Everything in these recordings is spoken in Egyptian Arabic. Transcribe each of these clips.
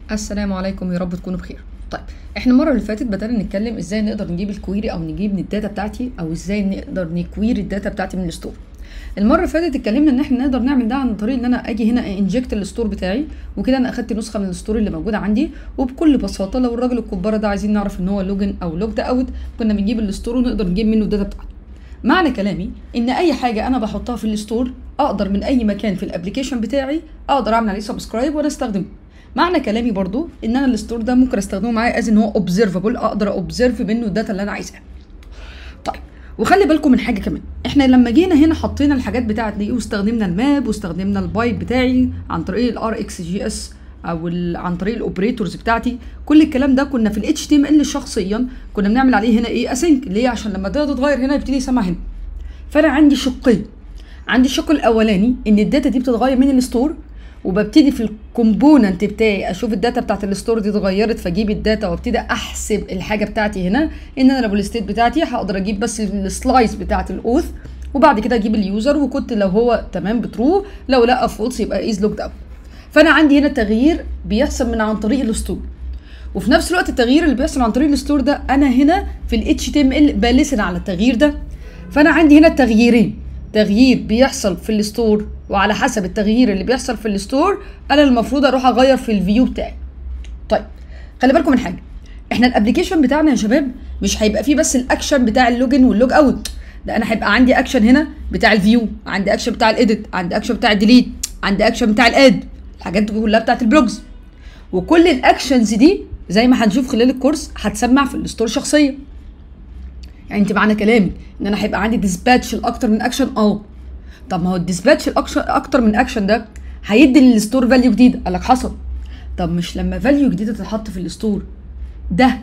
السلام عليكم يا رب تكونوا بخير طيب احنا المره اللي فاتت بدانا نتكلم ازاي نقدر نجيب الكويري او نجيب من الداتا بتاعتي او ازاي نقدر نكويري الداتا بتاعتي من الستور المره اللي فاتت اتكلمنا ان احنا نقدر نعمل ده عن طريق ان انا اجي هنا انجكت الستور بتاعي وكده انا اخدت نسخه من الستور اللي موجوده عندي وبكل بساطه لو الراجل الكباره ده عايزين نعرف ان هو لوجن او لوجد اوت كنا بنجيب الستور ونقدر نجيب منه الداتا بتاعته معنى كلامي ان اي حاجه انا بحطها في الستور اقدر من اي مكان في الابلكيشن بتاعي اقدر اعمل عليه سبسكرايب وانا استخدمه معنى كلامي برضو ان انا الستور ده ممكن استخدمه معايا از ان هو اوبزرفبل اقدر اوبزرف منه الداتا اللي انا عايزها طيب وخلي بالكم من حاجه كمان احنا لما جينا هنا حطينا الحاجات بتاعت دي واستخدمنا الماب واستخدمنا البايب بتاعي عن طريق الار اكس جي اس او عن طريق الاوبريتورز بتاعتي كل الكلام ده كنا في الاتش تي ام ال شخصيا كنا بنعمل عليه هنا ايه اسync ليه عشان لما الداتا تتغير هنا يبتدي يسمع هنا فانا عندي شقين عندي الشق الاولاني ان الداتا دي بتتغير من الستور وببتدي في الكومبوننت بتاعي اشوف الداتا بتاعت الستور دي اتغيرت فاجيب الداتا وابتدي احسب الحاجه بتاعتي هنا ان انا لو الستيت بتاعتي هقدر اجيب بس السلايس بتاعت الاوث وبعد كده اجيب اليوزر وكنت لو هو تمام بترو لو لا فولس يبقى از لوكد اوت فانا عندي هنا تغيير بيحصل من عن طريق الستور وفي نفس الوقت التغيير اللي بيحصل عن طريق الستور ده انا هنا في الاتش تي ام ال بلسن على التغيير ده فانا عندي هنا تغييرين تغيير بيحصل في الستور وعلى حسب التغيير اللي بيحصل في الستور انا المفروض اروح اغير في الفيو بتاعي طيب خلي بالكم من حاجه احنا الابلكيشن بتاعنا يا شباب مش هيبقى فيه بس الاكشن بتاع اللوجن واللوج اوت ده انا هيبقى عندي اكشن هنا بتاع الفيو عندي اكشن بتاع الايديت عندي اكشن بتاع الديليت عندي اكشن بتاع الاد الحاجات دي كلها بتاعت البلوجز وكل الاكشنز دي زي ما هنشوف خلال الكورس هتسمع في الستور شخصيا يعني انت معنى كلامي ان انا هيبقى عندي ديسباتش لاكتر من اكشن اه طب ما هو الديسباتش الاكتر من اكشن ده هيدي للستور فاليو جديده قال لك حصل طب مش لما فاليو جديده تتحط في الستور ده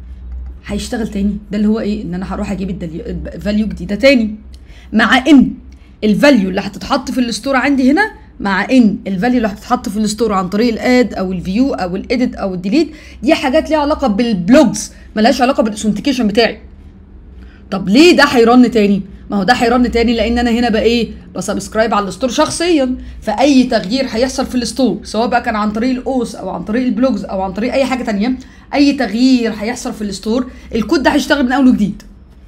هيشتغل تاني ده اللي هو ايه ان انا هروح اجيب فاليو جديده تاني مع ان الفاليو اللي هتتحط في الستور عندي هنا مع ان الفاليو اللي هتتحط في الستور عن طريق الاد او الفيو او الايديت او الديليت دي حاجات ليها علاقه بالبلوجز ملهاش علاقه بالاثنتيكيشن بتاعي طب ليه ده هيرن تاني ما هو ده هيرن تاني لان انا هنا بقى ايه بسبسكرايب على الستور شخصيا فاي تغيير هيحصل في الستور سواء بقى كان عن طريق الاوس او عن طريق البلوجز او عن طريق اي حاجه تانية اي تغيير هيحصل في الستور الكود ده هيشتغل من اول وجديد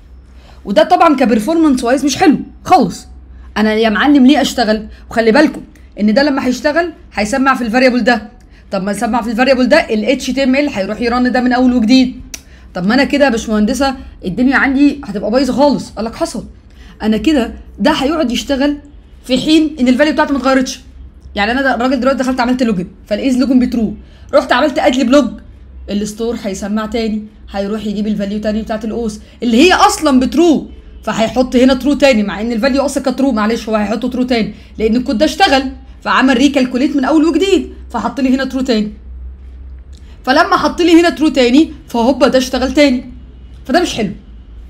وده طبعا كبرفورمانس وايز مش حلو خالص انا يا معلم ليه اشتغل وخلي بالكم ان ده لما هيشتغل هيسمع في الفاريبل ده طب ما يسمع في الفاريبل ده الاتش تي ام ال هيروح يرن ده من اول وجديد طب ما انا كده يا باشمهندسه الدنيا عندي هتبقى بايظه خالص قال لك حصل انا كده ده هيقعد يشتغل في حين ان الفاليو بتاعته ما اتغيرتش يعني انا ده الراجل دلوقتي دخلت عملت لوجن فالايز لوجن بترو رحت عملت ادلي بلوج الستور هيسمع تاني هيروح يجيب الفاليو تاني بتاعت الاوس اللي هي اصلا بترو فهيحط هنا ترو تاني مع ان الفاليو اصلا كانت ترو معلش هو هيحط ترو تاني لان الكود ده اشتغل فعمل ريكالكوليت من اول وجديد فحط لي هنا ترو تاني فلما حط لي هنا ترو تاني فهوبا ده اشتغل تاني فده مش حلو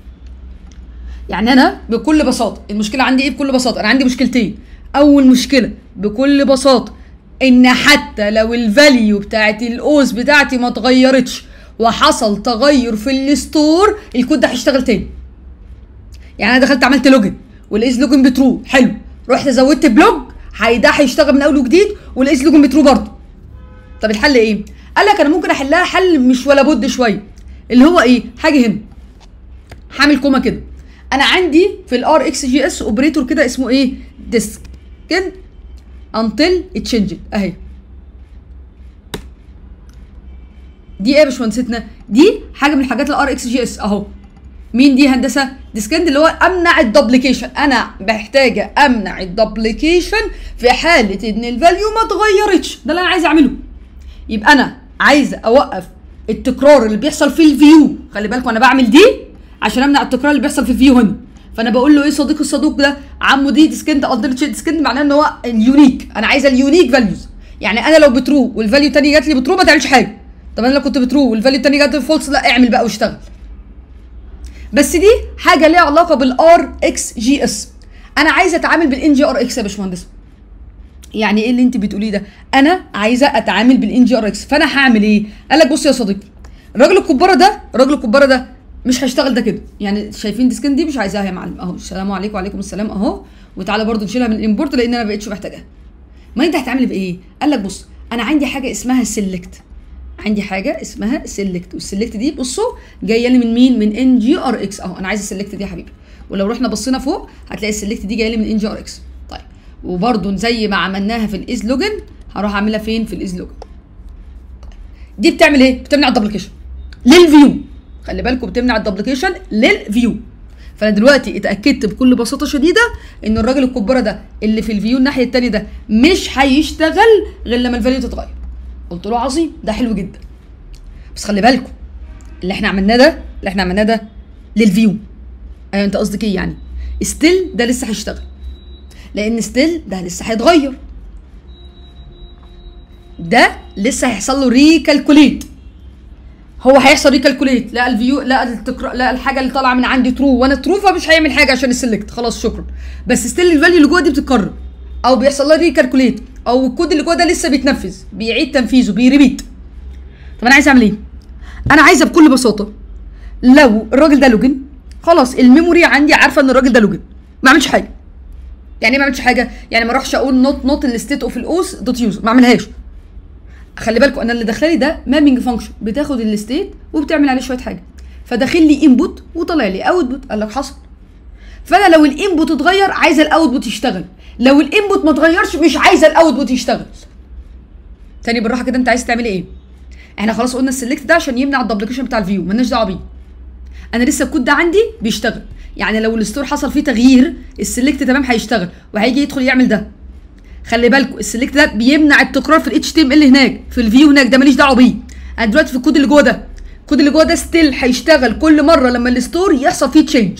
يعني انا بكل بساطه المشكله عندي ايه بكل بساطه انا عندي مشكلتين اول مشكله بكل بساطه ان حتى لو الفاليو بتاعت الاوس بتاعتي ما اتغيرتش وحصل تغير في الستور الكود ده هيشتغل تاني يعني انا دخلت عملت لوجن والايز لوجن بترو حلو رحت زودت بلوج ده هيشتغل من اول وجديد والايز لوجن بترو برضه طب الحل ايه قال لك انا ممكن احلها حل مش ولا بد شويه اللي هو ايه حاجه هنا هعمل كوما كده انا عندي في الار اكس جي اس اوبريتور كده اسمه ايه ديسكن انتل اتشنجد اهي دي ايه يا باشمهندستنا دي حاجه من الحاجات الار اكس جي اس اهو مين دي هندسه ديسكند اللي هو امنع الدبليكيشن انا محتاجه امنع الدبليكيشن في حاله ان الفاليو ما اتغيرتش ده اللي انا عايزه اعمله يبقى انا عايزه اوقف التكرار اللي بيحصل في الفيو خلي بالكم انا بعمل دي عشان امنع التكرار اللي بيحصل في الفيو هنا فانا بقول له ايه صديق الصدوق ده عمو دي ديسكنت الترنت ديسكنت معناه ان هو اليونيك انا عايزه اليونيك فاليوز يعني انا لو بترو والفاليو تاني جات لي بترو ما تعملش حاجه طب انا لو كنت بترو والفاليو تاني جات لي فولس لا اعمل بقى واشتغل بس دي حاجه ليها علاقه بالار اكس جي اس انا عايزه اتعامل بالان جي ار اكس يا باشمهندس يعني ايه اللي انت بتقوليه ده انا عايزه اتعامل بالان جي ار اكس فانا هعمل ايه قال لك بص يا صديقي الراجل الكباره ده الراجل الكباره ده مش هيشتغل ده كده يعني شايفين دي سكين دي مش عايزاها يا معلم اهو السلام عليكم وعليكم السلام اهو وتعالى برضو نشيلها من الامبورت لان انا ما بقتش محتاجها ما انت هتعمل بايه قال لك بص انا عندي حاجه اسمها سيلكت عندي حاجه اسمها سيلكت والسيلكت دي بصوا جايه لي من مين من ان جي ار اكس اهو انا عايز السيلكت دي يا حبيبي ولو رحنا بصينا فوق هتلاقي السيلكت دي جايه لي من ان جي ار اكس طيب وبرده زي ما عملناها في الايز لوجن هروح اعملها فين في الايز لوجن دي بتعمل ايه بتمنع الدبليكيشن للفيو خلي بالكم بتمنع الدبليكيشن للفيو فانا دلوقتي اتاكدت بكل بساطه شديده ان الراجل الكبره ده اللي في الفيو الناحيه التانية ده مش هيشتغل غير لما الفاليو تتغير قلت له عظيم ده حلو جدا بس خلي بالكم اللي احنا عملناه ده اللي احنا عملناه ده للفيو ايوه انت قصدك ايه يعني ستيل ده لسه هيشتغل لان ستيل ده لسه هيتغير ده لسه هيحصل له ريكالكوليت هو هيحصل ريكالكوليت لا الفيو لا التكرار لا الحاجه اللي طالعه من عندي ترو وانا ترو فمش هيعمل حاجه عشان السلكت خلاص شكرا بس ستيل الفاليو اللي جوه دي بتتكرر او بيحصل لها ريكالكوليت او الكود اللي جوه ده لسه بيتنفذ بيعيد تنفيذه بيريبيت طب انا عايز اعمل ايه انا عايزه بكل بساطه لو الراجل ده لوجن خلاص الميموري عندي عارفه ان الراجل ده لوجن ما اعملش حاجه يعني ايه ما اعملش حاجه يعني ما اروحش اقول نوت نوت الستيت اوف الاوس دوت يوز ما اعملهاش خلي بالكم انا اللي داخلي ده مابنج فانكشن بتاخد الستيت وبتعمل عليه شويه حاجه فداخل لي انبوت وطلع لي اوتبوت قال لك حصل فانا لو الانبوت اتغير عايزه الاوتبوت يشتغل لو الانبوت ما اتغيرش مش عايزه الاوتبوت يشتغل تاني بالراحه كده انت عايز تعمل ايه احنا خلاص قلنا السلكت ده عشان يمنع الدبليكيشن بتاع الفيو مالناش دعوه بيه انا لسه الكود ده عندي بيشتغل يعني لو الستور حصل فيه تغيير السلكت تمام هيشتغل وهيجي يدخل يعمل ده خلي بالكم السلكت ده بيمنع التكرار في الاتش تي ام ال هناك في الفيو هناك ده ماليش دعوه بيه انا دلوقتي في الكود اللي جوه ده الكود اللي جوه ده ستيل هيشتغل كل مره لما الستور يحصل فيه تشينج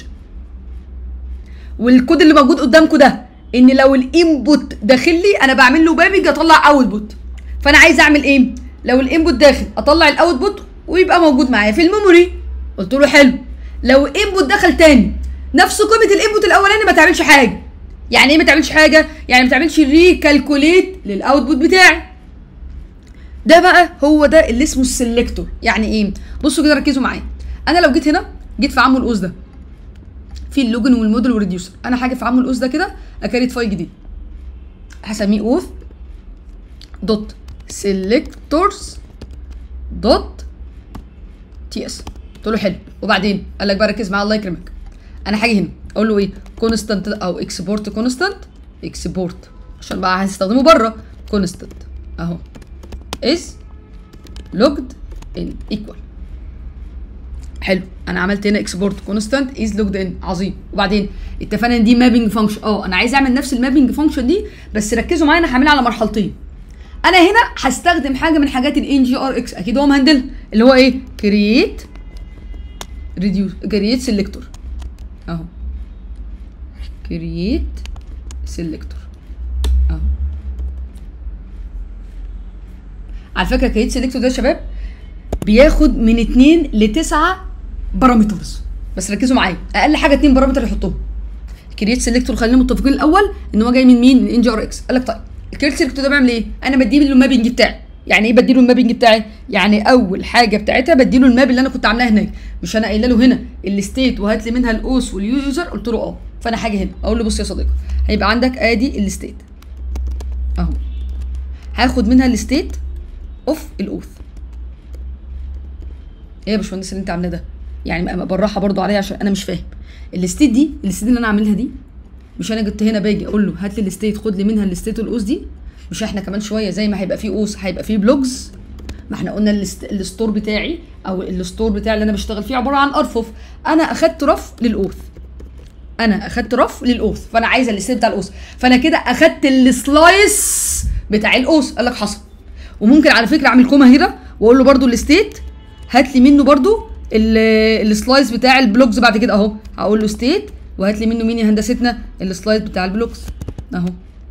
والكود اللي موجود قدامكم ده ان لو الانبوت داخل لي انا بعمل له بابنج اطلع اوتبوت فانا عايز اعمل ايه لو الانبوت داخل اطلع الاوتبوت ويبقى موجود معايا في الميموري قلت له حلو لو انبوت دخل تاني نفس قيمه الانبوت الاولاني ما تعملش حاجه يعني ايه ما تعملش حاجه يعني ما تعملش ريكالكوليت للاوتبوت بتاعي ده بقى هو ده اللي اسمه السلكتور يعني ايه بصوا كده ركزوا معايا انا لو جيت هنا جيت في عمو القوس ده في اللوجن والموديل والريديوسر انا هاجي في عمو القوس ده كده اكريت فايل جديد هسميه اوث دوت سيلكتورز دوت تي اس قلت له حلو وبعدين قال لك بقى ركز معايا الله يكرمك انا هاجي هنا اقول له ايه كونستانت او اكسبورت كونستانت اكسبورت عشان بقى هستخدمه بره كونستانت اهو از لوجد ان ايكوال حلو انا عملت هنا اكسبورت كونستانت از لوجد ان عظيم وبعدين اتفقنا ان دي مابنج فانكشن اه انا عايز اعمل نفس المابنج فانكشن دي بس ركزوا معايا انا هعملها على مرحلتين انا هنا هستخدم حاجه من حاجات الان جي ار اكس اكيد هو مهندلها اللي هو ايه كرييت ريديوس كرييت سيلكتور اهو كرييت سيلكتور اهو على فكره كرييت سيلكتور ده يا شباب بياخد من 2 ل 9 بارامترز بس ركزوا معايا اقل حاجه 2 بارامتر يحطهم كرييت سيلكتور خلينا متفقين الاول ان هو جاي من مين من ان جي ار اكس قال لك طيب الكرييت سيلكتور ده بعمل ايه انا بديله المابنج بتاعي يعني ايه بديله المابنج بتاعي يعني اول حاجه بتاعتها بديله الماب اللي انا كنت عاملاها هناك مش انا قايله له هنا الستيت وهات لي منها الاوس واليوزر قلت له اه فانا هاجي هنا اقول له بص يا صديقي هيبقى عندك ادي الستيت اهو هاخد منها الستيت اوف الاوث ايه يا باشمهندس اللي انت عاملاه ده يعني بالراحه برضو عليا عشان انا مش فاهم الستيت دي الستيت اللي انا عاملها دي مش انا جبت هنا باجي اقول له هات لي الستيت خد لي منها الستيت والاوس دي مش احنا كمان شويه زي ما هيبقى فيه اوس هيبقى فيه بلوجز ما احنا قلنا الست... الستور بتاعي او الستور بتاعي اللي انا بشتغل فيه عباره عن ارفف انا اخدت رف للاوث انا اخدت رف للاوث فانا عايزه الستيت بتاع الاوث فانا كده اخدت السلايس بتاع الاوث قال لك حصل وممكن على فكره اعمل كوما هنا واقول له برده الستيت هات لي منه برده السلايس بتاع البلوجز بعد كده اهو هقول له ستيت وهات لي منه مين يا هندستنا السلايس بتاع البلوجز اهو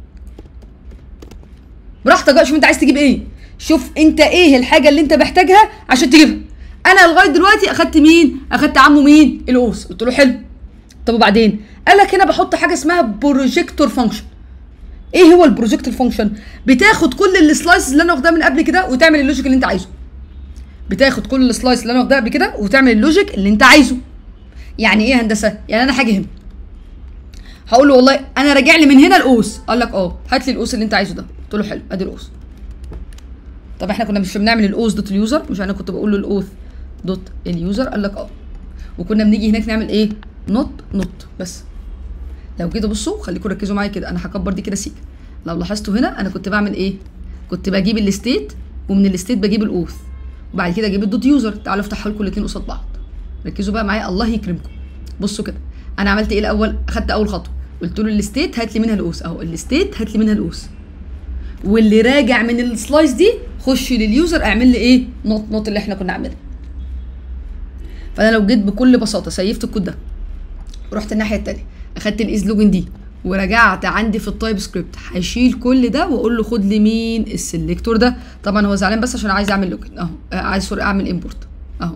براحتك بقى شوف انت عايز تجيب ايه شوف انت ايه الحاجه اللي انت محتاجها عشان تجيبها انا لغايه دلوقتي اخدت مين اخدت عمه مين الاوس قلت له حلو طب وبعدين قال لك هنا بحط حاجه اسمها بروجيكتور فانكشن ايه هو البروجيكتور فانكشن بتاخد كل السلايسز اللي انا واخدها من قبل كده وتعمل اللوجيك اللي انت عايزه بتاخد كل السلايس اللي انا واخدها قبل كده وتعمل اللوجيك اللي انت عايزه يعني ايه هندسه يعني انا هاجي هنا هقول له والله انا راجع لي من هنا الاوس قال لك اه هات لي الاوس اللي انت عايزه ده قلت له حلو ادي الاوس طب احنا كنا مش بنعمل الاوث دوت اليوزر مش انا كنت بقول له الاوث دوت اليوزر قال لك اه وكنا بنيجي هناك نعمل ايه نوت نوت بس لو كده بصوا خليكم ركزوا معايا كده انا هكبر دي كده سيكه لو لاحظتوا هنا انا كنت بعمل ايه كنت بجيب الستيت ومن الستيت بجيب الاوث وبعد كده اجيب الدوت يوزر تعالوا افتحوا لكم الاثنين قصاد بعض ركزوا بقى معايا الله يكرمكم بصوا كده انا عملت ايه الاول اخدت اول خطوه قلت له الستيت هات لي منها الاوث اهو الستيت هات لي منها الاوث واللي راجع من السلايس دي خش لليوزر اعمل لي ايه نوت نوت اللي احنا كنا عاملينها فانا لو جيت بكل بساطه سيفت الكود ده ورحت الناحيه التانيه اخدت الايز لوجن دي ورجعت عندي في التايب سكريبت هشيل كل ده واقول له خد لي مين السلكتور ده طبعا هو زعلان بس عشان عايز اعمل لوجن اهو آه، عايز سوري اعمل امبورت اهو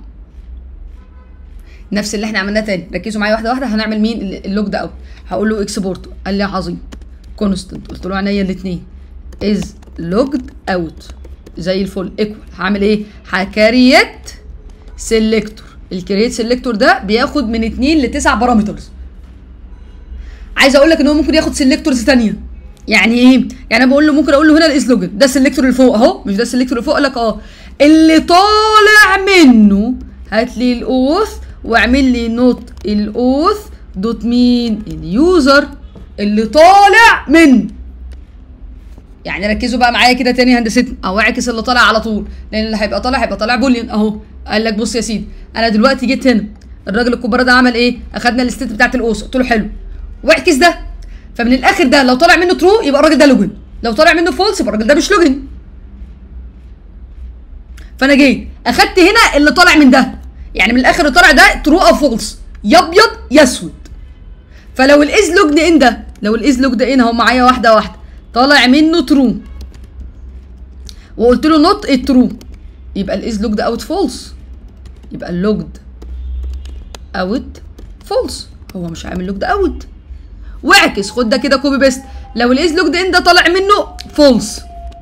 نفس اللي احنا عملناه تاني ركزوا معايا واحده واحده هنعمل مين ال- اللوج ده اوت هقول له اكسبورت قال لي عظيم كونستنت قلت له عينيا الاثنين از لوجد اوت زي الفل ايكوال هعمل ايه هكريت سيلكتور الكريت سيلكتور ده بياخد من 2 ل 9 بارامترز عايز اقول لك ان هو ممكن ياخد سيلكتورز ثانيه يعني ايه يعني انا بقول له ممكن اقول له هنا الاس لوجن ده السيلكتور اللي فوق اهو مش ده السيلكتور اللي فوق قال لك اه اللي طالع منه هات لي الاوث واعمل لي نوت الاوث دوت مين اليوزر اللي طالع منه يعني ركزوا بقى معايا كده تاني هندستنا او اعكس اللي طالع على طول لان اللي هيبقى طالع هيبقى طالع بوليان اهو قال لك بص يا سيدي انا دلوقتي جيت هنا الراجل الكبار ده عمل ايه اخدنا الستيت بتاعت الاوس قلت له حلو واعكس ده فمن الاخر ده لو طالع منه ترو يبقى الراجل ده لوجن لو طالع منه فولس يبقى الراجل ده مش لوجن فانا جيت اخدت هنا اللي طالع من ده يعني من الاخر اللي طالع ده ترو او فولس يا ابيض يا اسود فلو الاز لوجد ان ده لو الاز لوجد ان اهو معايا واحده واحده طالع منه ترو وقلت له نوت الترو يبقى الاز لوجد اوت فولس يبقى اللوجد اوت فولس هو مش عامل لوجد اوت واعكس خد ده كده كوبي بيست لو الاز لوجد ان ده طالع منه فولس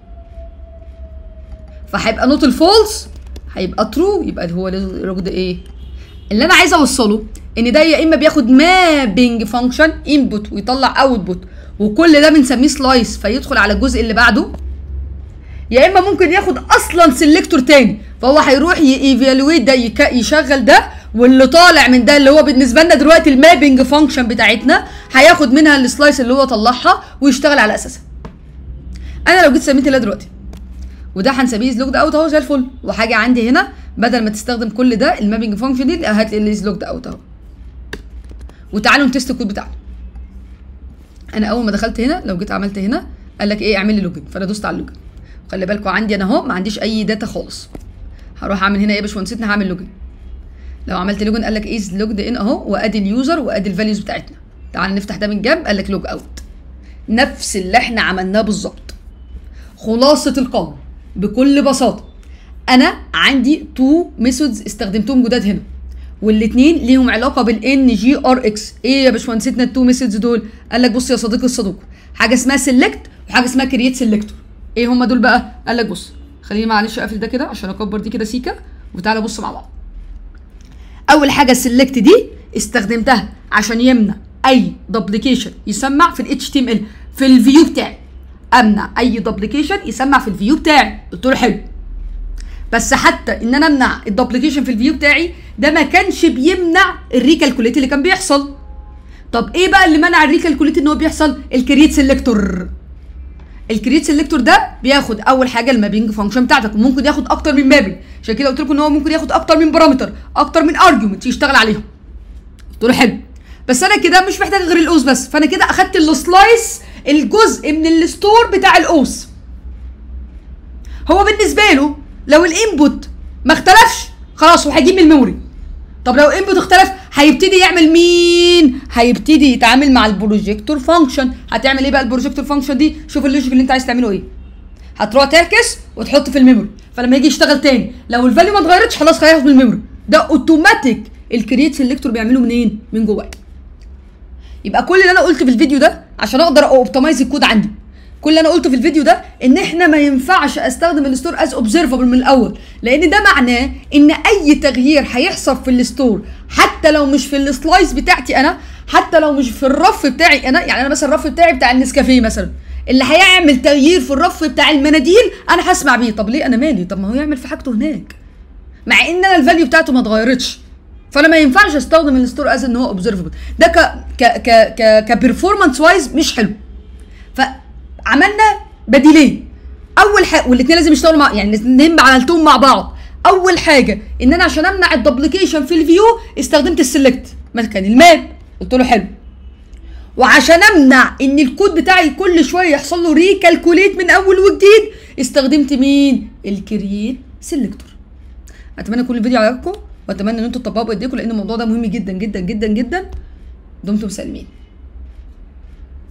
فهيبقى نوت الفولس هيبقى ترو يبقى هو لوجد ايه اللي انا عايزه اوصله ان ده يا اما بياخد مابنج فانكشن انبوت ويطلع اوتبوت وكل ده بنسميه سلايس فيدخل على الجزء اللي بعده يا اما ممكن ياخد اصلا سيلكتور تاني فهو هيروح ييفالويت ده يك- يشغل ده واللي طالع من ده اللي هو بالنسبه لنا دلوقتي المابنج فانكشن بتاعتنا هياخد منها السلايس اللي هو طلعها ويشتغل على اساسها انا لو جيت سميت ده دلوقتي وده هنسميه لوجد اوت اهو زي الفل وحاجه عندي هنا بدل ما تستخدم كل ده المابنج فانكشن دي هات لي لوجد اوت اهو وتعالوا نتست الكود بتاعنا انا اول ما دخلت هنا لو جيت عملت هنا قال لك ايه اعمل لي لوجن فانا دوست على اللوجن خلي بالكوا عندي انا اهو ما عنديش اي داتا خالص هروح اعمل هنا ايه يا باشمهندسنا هعمل لوجن لو عملت لوجن قال لك ايز لوجد ان اهو وادي اليوزر وادي الفاليوز بتاعتنا تعال نفتح ده من جنب قال لك لوج اوت نفس اللي احنا عملناه بالظبط خلاصه القول بكل بساطه انا عندي تو ميثودز استخدمتهم جداد هنا والاثنين ليهم علاقه بالان جي ار اكس ايه يا باشمهندستنا التو ميثودز دول قال لك بص يا صديقي الصدوق حاجه اسمها سيلكت وحاجه اسمها كرييت سيلكتور ايه هما دول بقى قال لك بص خليني معلش اقفل ده كده عشان اكبر دي كده سيكه وتعالى بص مع بعض اول حاجه السلكت دي استخدمتها عشان يمنع اي دوبليكيشن يسمع في الاتش تي ام ال في الفيو بتاعي امنع اي دوبليكيشن يسمع في الفيو بتاعي قلت له حلو بس حتى ان انا امنع الدوبليكيشن في الفيو بتاعي ده ما كانش بيمنع الريكالكوليت اللي كان بيحصل طب ايه بقى اللي منع الريكالكوليت ان هو بيحصل الكرييت سيلكتور الكرييت سيلكتور ده بياخد اول حاجه المابينج فانكشن بتاعتك وممكن ياخد اكتر من مابنج عشان كده قلت لكم ان هو ممكن ياخد اكتر من بارامتر اكتر من ارجيومنت يشتغل عليهم قلت له حلو بس انا كده مش محتاج غير الاوس بس فانا كده اخدت السلايس الجزء من الستور بتاع الاوس هو بالنسبه له لو الانبوت ما اختلفش خلاص هو هيجيب من الميموري طب لو الانبوت اختلف هيبتدي يعمل مين هيبتدي يتعامل مع البروجيكتور فانكشن هتعمل ايه بقى البروجيكتور فانكشن دي شوف اللوجيك اللي انت عايز تعمله ايه هتروح تعكس وتحط في الميموري فلما يجي يشتغل تاني لو الفاليو ما اتغيرتش خلاص هياخد من الميموري ده اوتوماتيك الكرييت سيلكتور بيعمله منين من جواه يبقى كل اللي انا قلته في الفيديو ده عشان اقدر اوبتمايز الكود عندي كل اللي انا قلته في الفيديو ده ان احنا ما ينفعش استخدم الستور از اوبزرفبل من الاول لان ده معناه ان اي تغيير هيحصل في الستور حتى لو مش في السلايس بتاعتي انا حتى لو مش في الرف بتاعي انا يعني انا مثلا الرف بتاعي بتاع النسكافيه مثلا اللي هيعمل تغيير في الرف بتاع المناديل انا هسمع بيه طب ليه انا مالي طب ما هو يعمل في حاجته هناك مع ان انا الفاليو بتاعته ما اتغيرتش فانا ما ينفعش استخدم الستور از ان هو اوبزرفبل ده ك ك ك ك كبرفورمانس وايز مش حلو فعملنا بديلين اول حاجه والاثنين لازم يشتغلوا مع يعني الاثنين عملتهم مع بعض اول حاجه ان انا عشان امنع الدبليكيشن في الفيو استخدمت السلكت مكان الماب قلت له حلو وعشان امنع ان الكود بتاعي كل شويه يحصل له ريكالكوليت من اول وجديد استخدمت مين الكرييت سيلكتور اتمنى يكون الفيديو عجبكم واتمنى ان انتوا تطبقوا بايديكم لان الموضوع ده مهم جدا جدا جدا جدا دمتم سالمين